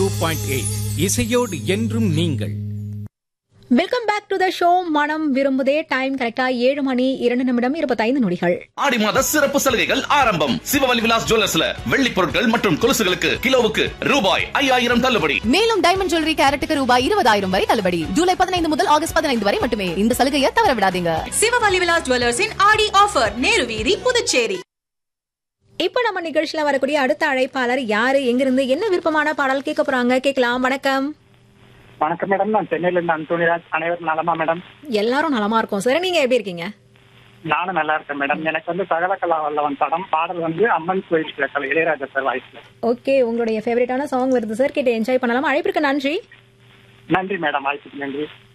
point eight இசையோடு என்றும் நீங்கள் welcome back to the show மனம் விரும்புதே டைம் கரெக்டா ஏழு மணி இரண்டு நிமிடம் இருபத்தைந்து நொடிகள் ஆடி மாத சிறப்பு சலுகைகள் ஆரம்பம் சிவவலி விலாஸ் ஜுவல்லர்ஸ்ல வெள்ளி பொருட்கள் மற்றும் கொலுசுகளுக்கு கிலோவுக்கு ரூபாய் ஐயாயிரம் தள்ளுபடி மேலும் டைமண்ட் ஜுவல்லரி கேரட்டுக்கு ரூபாய் இருபதாயிரம் வரை தள்ளுபடி ஜூலை பதினைந்து முதல் ஆகஸ்ட் பதினைந்து வரை மட்டுமே இந்த சலுகையை தவற விடாதீங்க சிவவலி விலாஸ் ஜுவல்லர்ஸின் ஆடி ஆஃபர் நேரு வீதி புதுச்சேரி இப்போ நம்ம நிகழ்ச்சியில வரக்கூடிய அடுத்த அழைப்பாளர் யாரு எங்கிருந்து என்ன விருப்பமான பாடல் கேட்க போறாங்க கேட்கலாம் வணக்கம் வணக்கம் மேடம் நான் சென்னையில இருந்து அந்தோனிராஜ் அனைவரும் நலமா மேடம் எல்லாரும் நலமா இருக்கோம் சார் நீங்க எப்படி இருக்கீங்க நானும் நல்லா இருக்கேன் மேடம் எனக்கு வந்து சகலகலா வல்லவன் படம் பாடல் வந்து அம்மன் கோயில் கிழக்கல் இளையராஜா சார் வாய்ஸ்ல ஓகே உங்களுடைய ஃபேவரட்டான சாங் வருது சார் கேட்டு என்ஜாய் பண்ணலாம் அழைப்பிற்கு நன்றி நன்றி மேடம் வாய்ப்புக்கு நன்றி